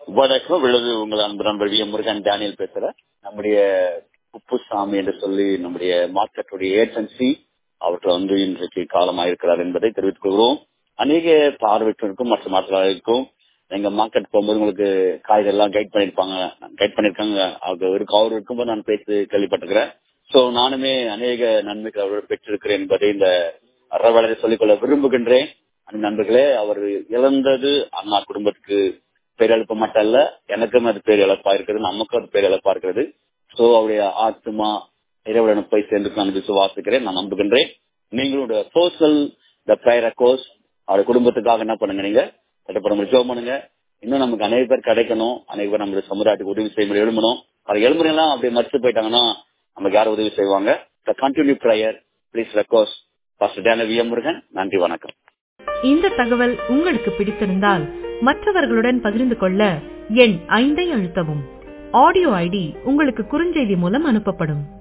வணக்கம் விழுது உங்கள் அன்பு நண்பர் வி எம் முருகன் டேனியல் பேசுறேன் நம்முடைய குப்புசாமி என்று சொல்லி நம்முடைய மார்க்கெட்டுடைய ஏஜென்சி அவர்கள் வந்து இன்றைக்கு காலமாயிருக்கிறார் என்பதை தெரிவித்துக் கொள்கிறோம் அநேக பார்வைக்கும் மற்ற மாற்றங்களுக்கும் எங்க மார்க்கெட் போகும்போது உங்களுக்கு காய்கறி எல்லாம் கைட் பண்ணிருப்பாங்க கைட் பண்ணிருக்காங்க அவங்க இருக்கும் அவர் இருக்கும்போது நான் பேசி கேள்விப்பட்டிருக்கிறேன் சோ நானுமே அநேக நன்மைகள் அவர்கள் பெற்றிருக்கிறேன் என்பதை இந்த அறவளரை சொல்லிக்கொள்ள விரும்புகின்றேன் அந்த நண்பர்களே அவர் இழந்தது அண்ணா குடும்பத்துக்கு பேரிழப்பு மட்டும் அல்ல எனக்கும் அது பேரிழப்பா இருக்கிறது நமக்கும் அது பேரிழப்பா இருக்கிறது சோ அவருடைய ஆத்மா இறைவனுடன் போய் சேர்ந்து நான் விசுவாசிக்கிறேன் நான் நம்புகின்றேன் நீங்களுடைய சோசியல் த பிரேயர் கோர்ஸ் அவருடைய குடும்பத்துக்காக என்ன பண்ணுங்க நீங்க சட்டப்பட ஜோம் பண்ணுங்க இன்னும் நமக்கு அநேக பேர் கிடைக்கணும் அநேக பேர் நம்மளுடைய சமுதாயத்துக்கு உதவி செய்ய முடியும் எழுமணும் அது எழுமுறையெல்லாம் அப்படி மறுத்து போயிட்டாங்கன்னா நமக்கு யாரும் உதவி செய்வாங்க the continue prayer please request pastor டேன வி எம் முருகன் நன்றி வணக்கம் இந்த தகவல் உங்களுக்கு பிடித்திருந்தால் மற்றவர்களுடன் பகிர்ந்து கொள்ள எண் ஐந்தை அழுத்தவும் ஆடியோ ஐடி உங்களுக்கு குறுஞ்செய்தி மூலம் அனுப்பப்படும்